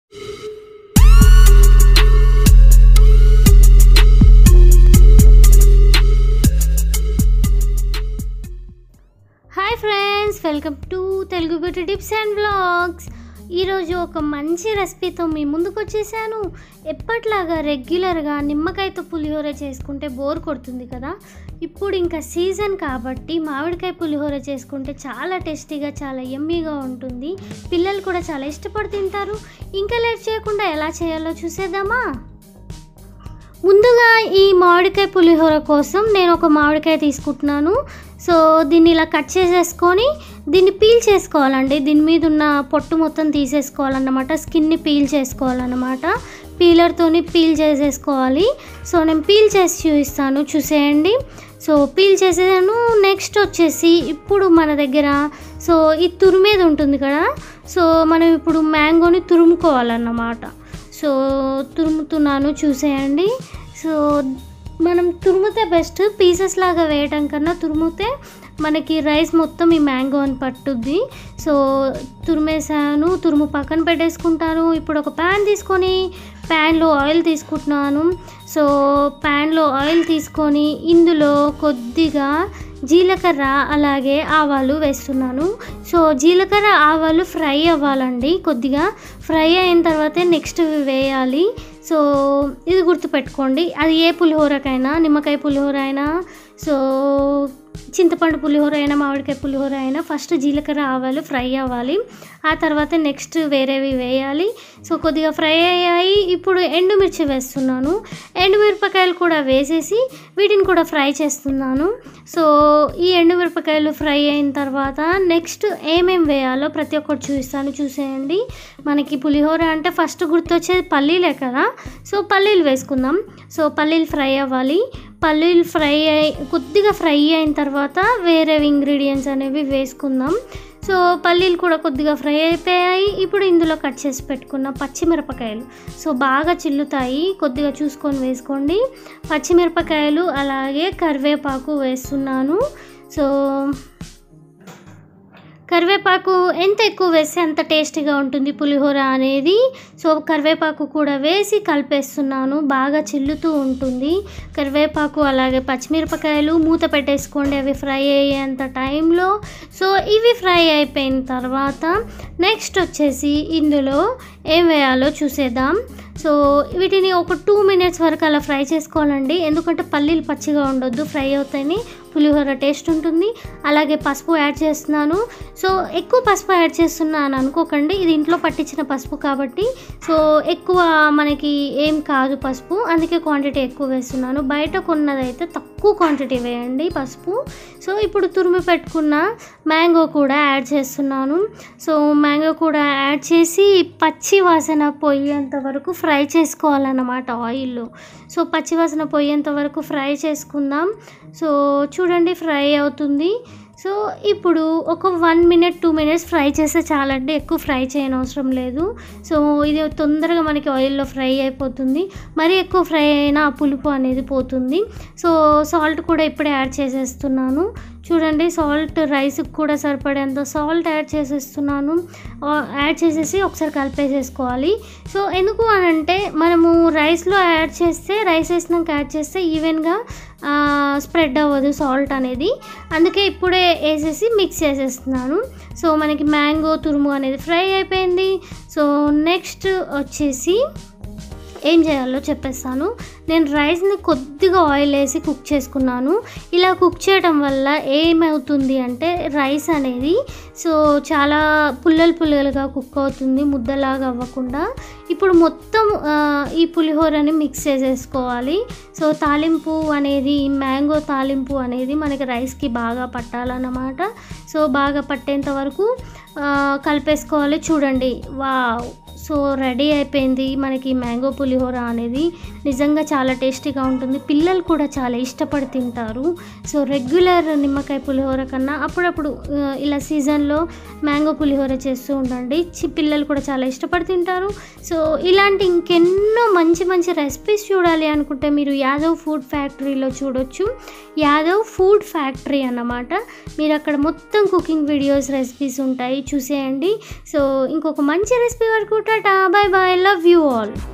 hi friends welcome to Telugu beauty tips and blogs ఈరోజు ఒక మంచి రెసిపీతో మీ ముందుకు వచ్చేసాను ఎప్పట్లాగా రెగ్యులర్గా నిమ్మకాయతో పులిహోర చేసుకుంటే బోర్ కొడుతుంది కదా ఇప్పుడు ఇంకా సీజన్ కాబట్టి మామిడికాయ పులిహోర చేసుకుంటే చాలా టేస్టీగా చాలా ఎమ్మీగా ఉంటుంది పిల్లలు కూడా చాలా ఇష్టపడి తింటారు ఇంకా లేట్ చేయకుండా ఎలా చేయాలో చూసేద్దామా ముందుగా ఈ మామిడికాయ పులిహోర కోసం నేను ఒక మామిడికాయ తీసుకుంటున్నాను సో దీన్ని ఇలా కట్ చేసేసుకొని దీన్ని పీల్ చేసుకోవాలండి దీని మీద ఉన్న పొట్టు మొత్తం తీసేసుకోవాలన్నమాట స్కిన్ని పీల్ చేసుకోవాలన్నమాట పీలర్తోని పీల్ చేసేసుకోవాలి సో నేను పీల్ చేసి చూపిస్తాను చూసేయండి సో పీల్ చేసేసాను నెక్స్ట్ వచ్చేసి ఇప్పుడు మన దగ్గర సో ఈ తురిమేది ఉంటుంది కదా సో మనం ఇప్పుడు మ్యాంగోని తురుముకోవాలన్నమాట సో తురుముతున్నాను చూసేయండి సో మనం తురిమితే బెస్ట్ పీసెస్ లాగా వేయటం కన్నా తురిమితే మనకి రైస్ మొత్తం ఈ మ్యాంగో అని పట్టుద్ది సో తురిమేసాను తురుము పక్కన పెట్టేసుకుంటాను ఇప్పుడు ఒక ప్యాన్ తీసుకొని ప్యాన్లో ఆయిల్ తీసుకుంటున్నాను సో ప్యాన్లో ఆయిల్ తీసుకొని ఇందులో కొద్దిగా జీలకర్ర అలాగే ఆవాలు వేస్తున్నాను సో జీలకర్ర ఆవాలు ఫ్రై అవ్వాలండి కొద్దిగా ఫ్రై అయిన తర్వాతే నెక్స్ట్ వేయాలి సో ఇది గుర్తుపెట్టుకోండి అది ఏ పులిహోరకైనా నిమ్మకాయ పులిహోర అయినా సో చింతపండు పులిహోర అయినా మామిడికాయ పులిహోర అయినా ఫస్ట్ జీలకర్ర ఆవాలు ఫ్రై అవ్వాలి ఆ తర్వాత నెక్స్ట్ వేరేవి వేయాలి సో కొద్దిగా ఫ్రై అయ్యాయి ఇప్పుడు ఎండుమిర్చి వేస్తున్నాను ఎండుమిరపకాయలు కూడా వేసేసి వీటిని కూడా ఫ్రై చేస్తున్నాను సో ఈ ఎండుమిరపకాయలు ఫ్రై అయిన తర్వాత నెక్స్ట్ ఏమేం వేయాలో ప్రతి ఒక్కటి చూపిస్తాను చూసేయండి మనకి పులిహోర అంటే ఫస్ట్ గుర్తొచ్చేది పల్లీలే కదా సో పల్లీలు వేసుకుందాం సో పల్లీలు ఫ్రై అవ్వాలి పల్లీలు ఫ్రై అయి కొద్దిగా ఫ్రై అయిన తర్వాత వేరే ఇంగ్రీడియంట్స్ అనేవి వేసుకుందాం సో పల్లీలు కూడా కొద్దిగా ఫ్రై అయిపోయాయి ఇప్పుడు ఇందులో కట్ చేసి పెట్టుకున్న పచ్చిమిరపకాయలు సో బాగా చిల్లుతాయి కొద్దిగా చూసుకొని వేసుకోండి పచ్చిమిరపకాయలు అలాగే కరివేపాకు వేస్తున్నాను సో కరివేపాకు ఎంత ఎక్కువ వేస్తే అంత టేస్టీగా ఉంటుంది పులిహోర అనేది సో కరివేపాకు కూడా వేసి కలిపేస్తున్నాను బాగా చిల్లుతూ ఉంటుంది కరివేపాకు అలాగే పచ్చిమిరపకాయలు మూత పెట్టేసుకోండి అవి ఫ్రై అయ్యేంత టైంలో సో ఇవి ఫ్రై అయిపోయిన తర్వాత నెక్స్ట్ వచ్చేసి ఇందులో ఏం వేయాలో చూసేద్దాం సో వీటిని ఒక టూ మినిట్స్ వరకు అలా ఫ్రై చేసుకోవాలండి ఎందుకంటే పల్లీలు పచ్చిగా ఉండొద్దు ఫ్రై అవుతాయని పులిహోర టేస్ట్ ఉంటుంది అలాగే పసుపు యాడ్ చేస్తున్నాను సో ఎక్కువ పసుపు యాడ్ చేస్తున్నాను అనుకోకండి ఇది ఇంట్లో పట్టించిన పసుపు కాబట్టి సో ఎక్కువ మనకి ఏం కాదు పసుపు అందుకే క్వాంటిటీ ఎక్కువ వేస్తున్నాను బయట కొన్నదైతే తక్కువ క్వాంటిటీ వేయండి పసుపు సో ఇప్పుడు తురిమి పెట్టుకున్న మ్యాంగో కూడా యాడ్ చేస్తున్నాను సో మ్యాంగో కూడా యాడ్ చేసి పచ్చి వాసన పోయేంత వరకు ఫ్రై చేసుకోవాలన్నమాట ఆయిల్లో సో పచ్చి వాసన పోయేంత వరకు ఫ్రై చేసుకుందాం సో చూడండి ఫ్రై అవుతుంది సో ఇప్పుడు ఒక one minute two minutes fry చేస్తే చాలండి ఎక్కువ ఫ్రై చేయని అవసరం లేదు సో ఇది తొందరగా మనకి ఆయిల్లో ఫ్రై అయిపోతుంది మరీ ఎక్కువ ఫ్రై అయినా ఆ పులుపు అనేది పోతుంది సో సాల్ట్ కూడా ఇప్పుడే యాడ్ చేసేస్తున్నాను చూడండి సాల్ట్ రైస్కి కూడా సరిపడేంత సాల్ట్ యాడ్ చేసేస్తున్నాను యాడ్ చేసేసి ఒకసారి కలిపేసేసుకోవాలి సో ఎందుకు అని అంటే మనము రైస్లో యాడ్ చేస్తే రైస్ వేసినాక యాడ్ చేస్తే ఈవెన్గా స్ప్రెడ్ అవ్వదు సాల్ట్ అనేది అందుకే ఇప్పుడే వేసేసి మిక్స్ చేసేస్తున్నాను సో మనకి మ్యాంగో తురుము అనేది ఫ్రై అయిపోయింది సో నెక్స్ట్ వచ్చేసి ఏం చేయాలో చెప్పేస్తాను నేను రైస్ని కొద్దిగా ఆయిల్ వేసి కుక్ చేసుకున్నాను ఇలా కుక్ చేయడం వల్ల ఏమవుతుంది అంటే రైస్ అనేది సో చాలా పుల్లలు పుల్లలుగా కుక్ అవుతుంది ముద్దలాగా అవ్వకుండా ఇప్పుడు మొత్తం ఆ, ఈ పులిహోరని మిక్స్ చేసేసుకోవాలి సో తాలింపు అనేది ఈ మ్యాంగో తాలింపు అనేది మనకి రైస్కి బాగా పట్టాలన్నమాట సో బాగా పట్టేంత వరకు ఆ, కలిపేసుకోవాలి చూడండి వావ్ సో రెడీ అయిపోయింది మనకి మ్యాంగో పులిహోర అనేది నిజంగా చాలా టేస్టీగా ఉంటుంది పిల్లలు కూడా చాలా ఇష్టపడి తింటారు సో రెగ్యులర్ నిమ్మకాయ పులిహోర కన్నా అప్పుడప్పుడు ఆ, ఇలా సీజన్లో మ్యాంగో పులిహోర చేస్తూ ఉండండి చి- పిల్లలు కూడా చాలా ఇష్టపడి తింటారు సో ఇలాంటి ఇంకెన్నో మంచి మంచి రెసిపీస్ చూడాలి అనుకుంటే మీరు యాదవ్ ఫుడ్ ఫ్యాక్టరీలో చూడొచ్చు యాదవ్ ఫుడ్ ఫ్యాక్టరీ అన్నమాట మీరు అక్కడ మొత్తం కుకింగ్ వీడియోస్ రెసిపీస్ ఉంటాయి చూసేయండి సో ఇంకొక మంచి రెసిపీ వరకు tata bye bye love you all